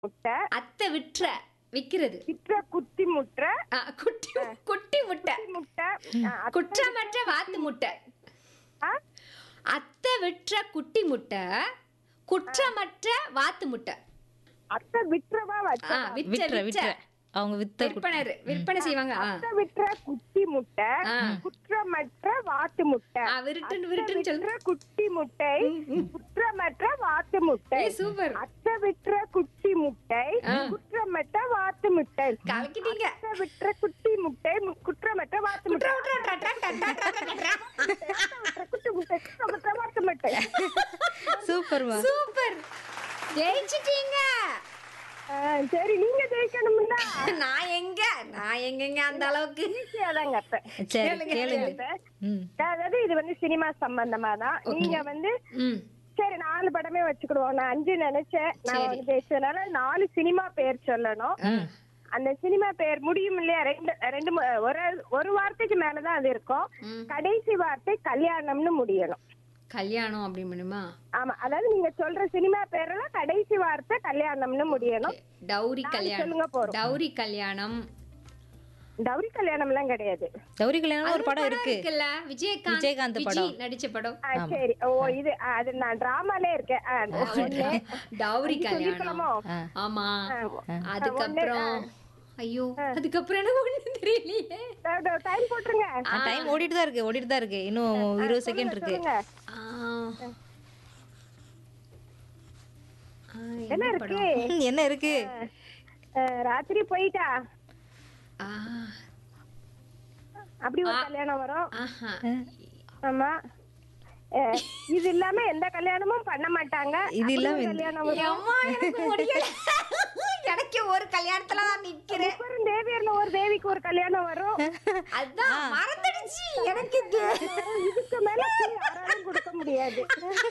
முட்டை அத்தை விற்ற விக்கிறது விற்ற குத்தி முட்டை ஆ, குட்டி குட்டி முட்டை குட்டி முட்டை ஆ, அத்தை குற்றமற்ற வாத்து முட்டை ஆ? அத்தை விற்ற குட்டி முட்டை குற்றமற்ற வாத்து முட்டை அத்தை விட்டுறவா ஆ, வச்சா விற்ற விட்டுற விற்ற விட்டுற அவங்க வித்த விற்பனை விற்பனை செய்வாங்க ஆ. அத்தை விட்டுற குட்டி முட்டை ஆ. குற்றமற்ற வாத்து முட்டை ஆ, விருட்டுன்னு அத்தை விருட்டுன்னு சொல்லு விட்டுற குட்டி முட்டை குற்றமற்ற வாத்து முட்டை ஏய், சூப்பர் அத்தை விட்டுற குட்டி முட்டை குற்றமற்ற வாத்து முட்டை கலக்கிட்டீங்க அத்தை விட்டுற குட்டி முட்டை மு- குற்றமற்ற வாத்து முட்டை விட்ற, விட்ற, டா, டா, டா, டா, டா, டா, டா. அத்தை விட்டுற குட்டி முட்டை குற்றமற்ற வாத்து முட்டை சூப்பர்மா சூப்பர் ஜெயிச்சிட்டீங்க ஆ, சரி நீங்க ஜெயிக்கணும்ல நான் எங்க நான் எங்கங்க அந்த அளவுக்கு அதாங்க அத்தை சரி கேளுங்க ம் அதாவது இது வந்து சினிமா சம்பந்தமா தான் நீங்க வந்து ம் சரி நாலு படமே வச்சுக்கிடுவோம் நான் அஞ்சு நினைச்சேன் நான் வந்து பேசுறதுனால நாலு சினிமா பேர் சொல்லணும் அந்த சினிமா பேர் முடியும் இல்லையா ரெண்டு ரெண்டு மு- ஒரு ஒரு வார்த்தைக்கு மேலதான் அது இருக்கும் கடைசி வார்த்தை கல்யாணம்னு முடியணும் கல்யாணம் அப்படி பண்ணுமா ஆமா அதாவது நீங்க சொல்ற சினிமா பேரெல்லாம் கடைசி வார்த்தை கல்யாணம்னு முடியணும் டௌரி சொல்லுங்க கல்யாணம் போறோம். டௌரி கல்யாணம் டவுரி கல்யாணம் எல்லாம் கிடையாது கௌரி கல்யாணம் ஒரு படம் இருக்கு இருக்குல்ல விஜயகாந்த் விஜயகாந்த் விஜய் படம். நடிச்ச படம் ஆ, சரி ஓ இது ஆ, அது நான் டிராமாலே இருக்கேன் ஆ, ஒண்ணு. டௌரி கல்யாணம் சொல்லிக்கலாமோ? ஆ. ஆமா ஆ, அதுக்கப்புறம் ஐயோ அதுக்கப்புறம் எனக்கு ஒண்ணு தெரியலையே டவு- டவு, டைம் போட்டுருங்க டைம் ஓடிட்டு தான் இருக்கு ஓடிட்டு தான் இருக்கு இன்னும் இருபது செகண்ட் இருக்கு சொல்லுங்க ஆ. ஆ, என்ன என்ன இருக்கு படம் ம், என்ன இருக்கு ஆ, ராத்திரி போயிட்டா ஆ, அப்படி ஒரு கல்யாணம் வரும் ஆஹா. ஆமா ஆ, இது இல்லாம எந்த கல்யாணமும் பண்ண மாட்டாங்க இது அப்படி இல்லாம ஒரு எந்த- கல்யாணம் வரும் அம்மா, எனக்கு முடியல எனக்கு ஒரு கல்யாணத்துல தான் நிக்கிறேன் முப்பெரும் தேவியர்ல ஒரு தேவிக்கு ஒரு கல்யாணம் வரும் அதான் மறந்துடுச்சு எனக்கு இது இதுக்கு மேல யாராலும் கொடுக்க முடியாது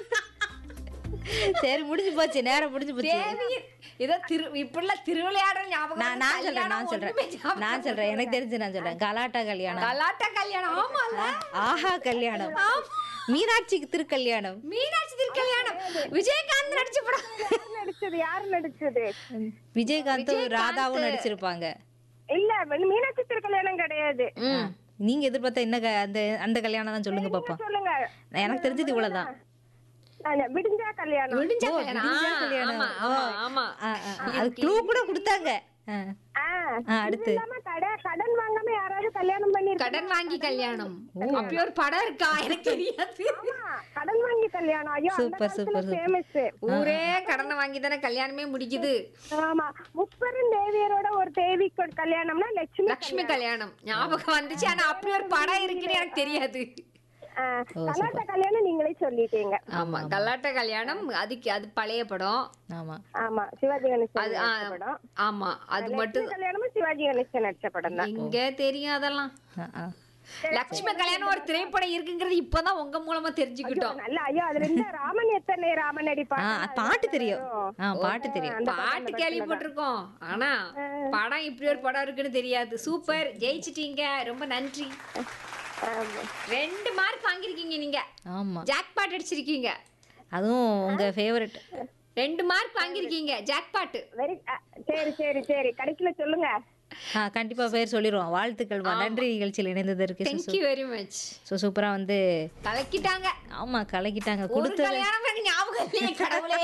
சரி முடிஞ்சு போச்சு நேரம் முடிஞ்சு போச்சு தேவி ஏதோ திரு இப்படிலாம் திருவிளையாடுற ஞாபகம் நான் நான் சொல்றேன் நான் சொல்றேன் நான் சொல்றேன் எனக்கு தெரிஞ்சு நான் சொல்றேன் கலாட்டா கல்யாணம் கலாட்டா கல்யாணம் ஆமால ஆஹா கல்யாணம் மீனாட்சிக்கு திருக்கல்யாணம் மீனாட்சி திருக்கல்யாணம் விஜயகாந்த் நடிச்ச படம் யார் நடிச்சது யார் நடிச்சது விஜயகாந்தும் ராதாவும் நடிச்சிருப்பாங்க இல்ல மீனாட்சி திருக்கல்யாணம் கிடையாது ம். நீங்க எதிர்பார்த்த என்ன க- அந்த அந்த கல்யாணம் தான் சொல்லுங்க பாப்பா சொல்லுங்க எனக்கு தெரிஞ்சது இவ்வளவுதான் ஆ, விடிஞ்சா கல்யாணம் விடிஞ்ச ஓ, கல்யாணம் விடிஞ்சா ஆ, கல்யாணம். ஆமா ஆமா ஆமா ஆ, ஆ, ஆ. அது க்ளூ கூட கொடுத்தாங்க ஆ. ஆ, ஆ, அடுத்து இது இல்லாம கடை கடன் வாங்காம யாராவது கல்யாணம் பண்ணி கடன் வாங்கி கல்யாணம் அப்படி ஒரு படம் இருக்கா எனக்கு தெரியாது கடன் வாங்கி கல்யாணம் ஐயோ அந்த சூப்பர், காலத்துல சூப்பர், ஃபேமஸ் ஊரே கடனை வாங்கி தானே கல்யாணமே முடிக்குது ஆமா முப்பெரும் தேவியரோட ஒரு தேவிக்கு ஒரு கல்யாணம்னா லட்சுமி லக்ஷ்மி கல்யாணம் ஞாபகம் வந்துச்சு ஆனா அப்படி ஒரு படம் இருக்குன்னு எனக்கு தெரியாது ஆ, கலாட்ட கல்யாணம் நீங்களே சொல்லிட்டீங்க ஆமா கலாட்டா கல்யாணம் அதுக்கு அது பழைய படம் ஆமா ஆமா சிவாஜி கணேசன் அது ஆ, நடிச்ச படம் ஆமா அது மட்டும் லட்சுமி கல்யாணமும் சிவாஜி கணேசன் நடிச்ச படம் தான் எங்க தெரியும் அதெல்லாம் ஆ, ஆ. லக்ஷ்மி கல்யாணம் ஒரு திரைப்படம் இருக்குங்கிறது இப்பதான் உங்க மூலமா தெரிஞ்சுக்கிட்டோம் நல்ல ஐயோ அதுல இருந்த ராமன் எத்தனை ராமன் ஆ, நடிப்பாங்க பாட்டு தெரியும் ஆ பாட்டு தெரியும் பாட்டு கேள்விப்பட்டிருக்கோம் ஆனா படம் இப்படி ஒரு படம் இருக்குன்னு தெரியாது சூப்பர் ஜெயிச்சிட்டீங்க ரொம்ப நன்றி ஆமா. ரெண்டு மார்க் வாங்கிருக்கீங்க நீங்க ஆமா ஜாக் பாட் அடிச்சிருக்கீங்க அதுவும் உங்க ஃபேவரட் ரெண்டு மார்க் வாங்கிருக்கீங்க ஜாக் பாட்டு வெரி ஆ, சரி சரி சரி கடைசியில சொல்லுங்க ஆ கண்டிப்பா பேர் சொல்லிடுவோம் வாழ்த்துக்கள் மா. நன்றி நிகழ்ச்சியில் இணைந்ததற்கு தேங்க்யூ வெரி மச் ஸோ சூப்பரா வந்து கலக்கிட்டாங்க ஆமா கலக்கிட்டாங்க ஒரு கொடுத்து கல்யாணம் எனக்கு ஞாபகம் இல்லையே கடவுளே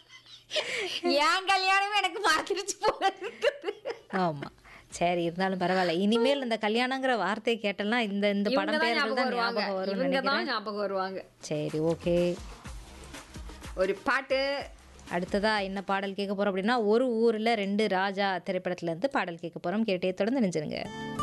என் கல்யாணமே எனக்கு மறந்துடுச்சு போல இருக்குது ஆமா சரி இருந்தாலும் பரவாயில்ல இனிமேல் இந்த கல்யாணங்கிற வார்த்தையை கேட்டலாம் இந்த இந்த இவங்க படம் தான் பேர்கள் ஞாபகம் தான் வருவாங்க ஞாபகம் வரும்னு இவங்க நினைக்கிறேன் தான் ஞாபகம் வருவாங்க சரி ஓகே ஒரு பாட்டு அடுத்ததா என்ன பாடல் கேட்க போறோம் அப்படின்னா ஒரு ஊர்ல ரெண்டு ராஜா திரைப்படத்துல இருந்து பாடல் கேட்க போறோம் கேட்டே தொடர்ந்து நினைச்சிருங்க